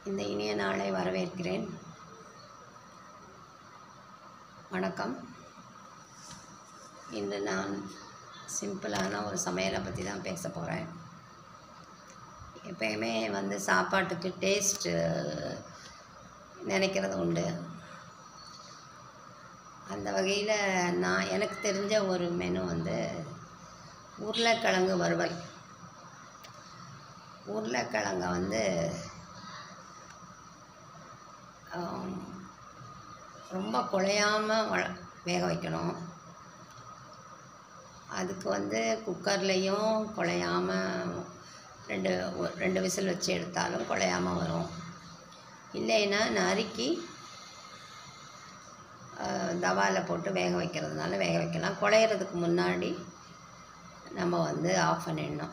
இந்த இனிய நாளை வரவேற்கிறேன் வணக்கம் இன்று நான் சிம்பிளான ஒரு சமையலை பற்றி தான் பேச போகிறேன் எப்பயுமே வந்து சாப்பாட்டுக்கு டேஸ்ட்டு நினைக்கிறது உண்டு அந்த வகையில் நான் எனக்கு தெரிஞ்ச ஒரு மெனு வந்து உருளைக்கிழங்கு வறுவல் உருளைக்கிழங்க வந்து ஆம், ரொம்ப குழையாமல் வள வேக வைக்கணும் அதுக்கு வந்து குக்கர்லேயும் குழையாம ரெண்டு ஒ- ரெண்டு விசில் வச்சு எடுத்தாலும் குழையாம வரும் இல்லைன்னா நறுக்கி தவாவில் போட்டு வேக வைக்கிறதுனால வேக வைக்கலாம் குழையிறதுக்கு முன்னாடி நம்ம வந்து ஆஃப் பண்ணிடணும்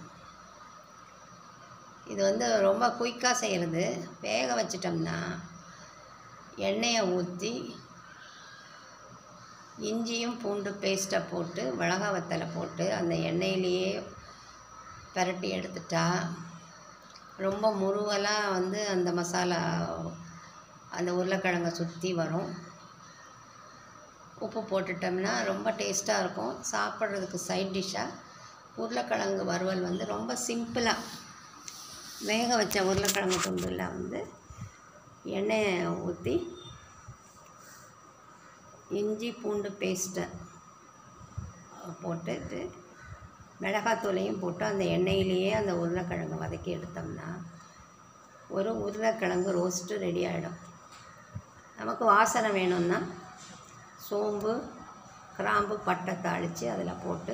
இது வந்து ரொம்ப குயிக்காக செய்கிறது வேக வச்சிட்டோம்னா எண்ணெயை ஊற்றி இஞ்சியும் பூண்டு பேஸ்ட்டை போட்டு மிளகா வத்தலை போட்டு அந்த எண்ணெயிலேயே பிரட்டி எடுத்துட்டா ரொம்ப முருவலாக வந்து அந்த மசாலா அந்த உருளைக்கிழங்கை சுற்றி வரும் உப்பு போட்டுட்டோம்னா ரொம்ப டேஸ்ட்டாக இருக்கும் சாப்பிட்றதுக்கு சைட் டிஷ்ஷாக உருளைக்கிழங்கு வறுவல் வந்து ரொம்ப சிம்பிளாக வேக வச்ச உருளைக்கிழங்கு துண்டில் வந்து எண்ணெயை ஊற்றி இஞ்சி பூண்டு பேஸ்ட்டை போட்டுட்டு மிளகாத்தூளையும் போட்டு அந்த எண்ணெயிலேயே அந்த உருளைக்கிழங்கு வதக்கி எடுத்தோம்னா ஒரு உருளைக்கிழங்கு ரோஸ்ட்டு ரெடி ஆகிடும் நமக்கு வாசனை வேணும்னா சோம்பு கிராம்பு பட்டை தாளித்து அதில் போட்டு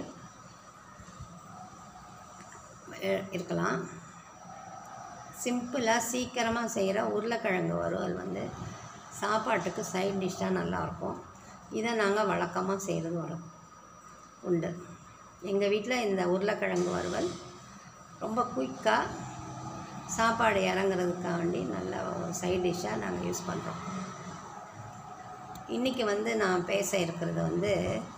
எ- இருக்கலாம் சிம்பிளாக சீக்கிரமாக செய்கிற உருளைக்கிழங்கு வறுவல் வந்து சாப்பாட்டுக்கு சைட் டிஷ்ஷாக நல்லாயிருக்கும் இதை நாங்கள் வழக்கமாக செய்கிறது வழக்கம் உண்டு எங்கள் வீட்டில் இந்த உருளைக்கிழங்கு வறுவல் ரொம்ப குயிக்காக சாப்பாடு இறங்குறதுக்காண்டி நல்ல ஒரு சைட் டிஷ்ஷாக நாங்கள் யூஸ் பண்ணுறோம் இன்றைக்கி வந்து நான் பேச இருக்கிறது வந்து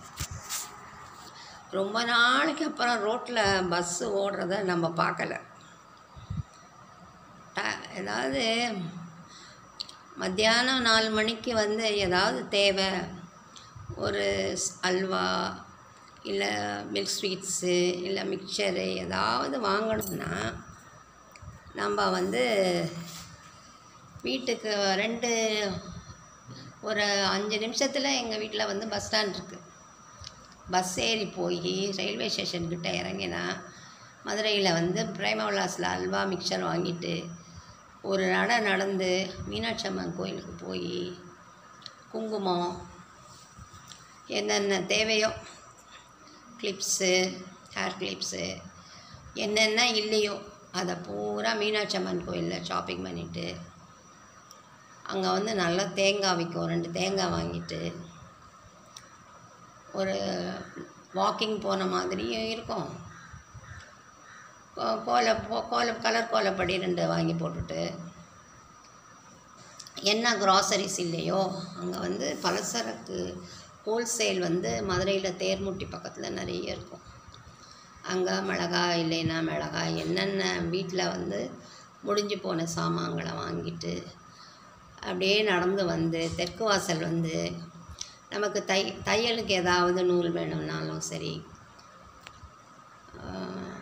ரொம்ப நாளைக்கு அப்புறம் ரோட்டில் பஸ்ஸு ஓடுறத நம்ம பார்க்கல ட- ஏதாவது மத்தியானம் நாலு மணிக்கு வந்து ஏதாவது தேவை ஒரு ஸ்- அல்வா இல்லை மில்க் ஸ்வீட்ஸு இல்லை மிக்சரு ஏதாவது வாங்கணும்னா நம்ம வந்து வீட்டுக்கு ரெண்டு ஒரு அஞ்சு நிமிஷத்தில் எங்கள் வீட்டில் வந்து பஸ் ஸ்டாண்ட் இருக்குது பஸ் ஏறி போய் ரயில்வே ஸ்டேஷன்கிட்ட இறங்கினா மதுரையில் வந்து பிரேமவிலாஸில் அல்வா மிக்சர் வாங்கிட்டு ஒரு நட நடந்து மீனாட்சி அம்மன் கோயிலுக்கு போய் குங்குமம் என்னென்ன தேவையோ கிளிப்ஸு ஹேர் கிளிப்ஸு என்னென்ன இல்லையோ அதை பூரா மீனாட்சி அம்மன் கோயிலில் ஷாப்பிங் பண்ணிவிட்டு அங்கே வந்து நல்லா தேங்காய் விற்கும் ரெண்டு தேங்காய் வாங்கிட்டு ஒரு வாக்கிங் போன மாதிரியும் இருக்கும் கோ- கோல போ- கோல கலர் கோலப்படி ரெண்டு வாங்கி போட்டுட்டு என்ன க்ராசரிஸ் இல்லையோ அங்கே வந்து பலசரக்கு ஹோல்சேல் வந்து மதுரையில் தேர்முட்டி பக்கத்தில் நிறைய இருக்கும் அங்கே மிளகாய் இல்லைன்னா மிளகாய் என்னென்ன வீட்டில் வந்து முடிஞ்சு போன சாமான்களை வாங்கிட்டு அப்படியே நடந்து வந்து தெற்கு வாசல் வந்து நமக்கு தை தையலுக்கு ஏதாவது நூல் வேணும்னாலும் சரி ஆஹ்,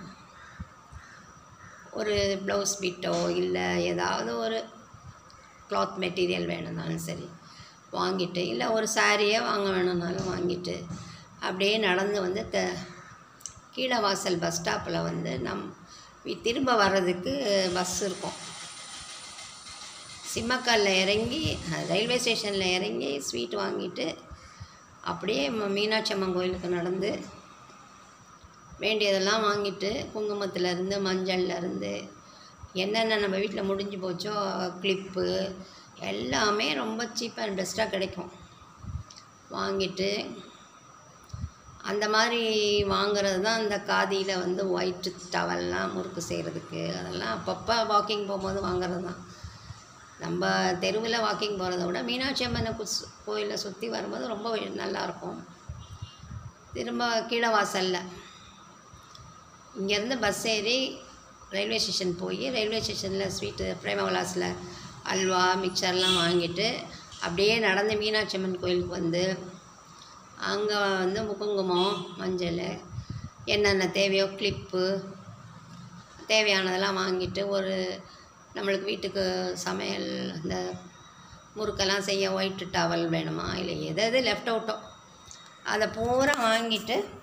ஒரு ப்ளவுஸ் பிட்டோ இல்லை ஏதாவது ஒரு க்ளாத் மெட்டீரியல் வேணும்னாலும் சரி வாங்கிட்டு இல்லை ஒரு சாரியே வாங்க வேணும்னாலும் வாங்கிட்டு அப்படியே நடந்து வந்து த கீழே வாசல் பஸ் ஸ்டாப்பில் வந்து நம் வி- திரும்ப வர்றதுக்கு பஸ் இருக்கும் சிம்மக்கல்ல இறங்கி அஹ், ரயில்வே ஸ்டேஷனில் இறங்கி ஸ்வீட் வாங்கிட்டு அப்படியே ம- மீனாட்சி அம்மன் கோயிலுக்கு நடந்து வேண்டியதெல்லாம் வாங்கிட்டு குங்குமத்துலேருந்து மஞ்சள்லேருந்து என்னென்ன நம்ம வீட்டில் முடிஞ்சு போச்சோ கிளிப்பு எல்லாமே ரொம்ப சீப் அண்ட் பெஸ்ட்டாக கிடைக்கும் வாங்கிட்டு அந்த மாதிரி வாங்குறது தான் அந்த காதியில் வந்து ஒயிட் டவல்லாம் முறுக்கு செய்கிறதுக்கு அதெல்லாம் அப்பப்போ வாக்கிங் போகும்போது வாங்குறது தான் நம்ம தெருவில் வாக்கிங் போகிறத விட மீனாட்சி அம்மனை குஸ் கோயிலை சுற்றி வரும்போது ரொம்ப நல்லாயிருக்கும் திரும்ப கீழே வாசலில் இங்கேருந்து பஸ் ஏறி ரயில்வே ஸ்டேஷன் போய் ரயில்வே ஸ்டேஷனில் ஸ்வீட்டு பிரேம விலாஸில் அல்வா மிக்சர்லாம் வாங்கிட்டு அப்படியே நடந்து மீனாட்சி அம்மன் கோயிலுக்கு வந்து அங்கே வந்து குங்குமம் மஞ்சள் என்னென்ன தேவையோ கிளிப்பு தேவையானதெல்லாம் வாங்கிட்டு ஒரு நம்மளுக்கு வீட்டுக்கு சமையல் இந்த முறுக்கெல்லாம் செய்ய ஒயிட் டவல் வேணுமா இல்லை எது எது லெஃப்ட் அவுட்டோ அதை பூரா வாங்கிட்டு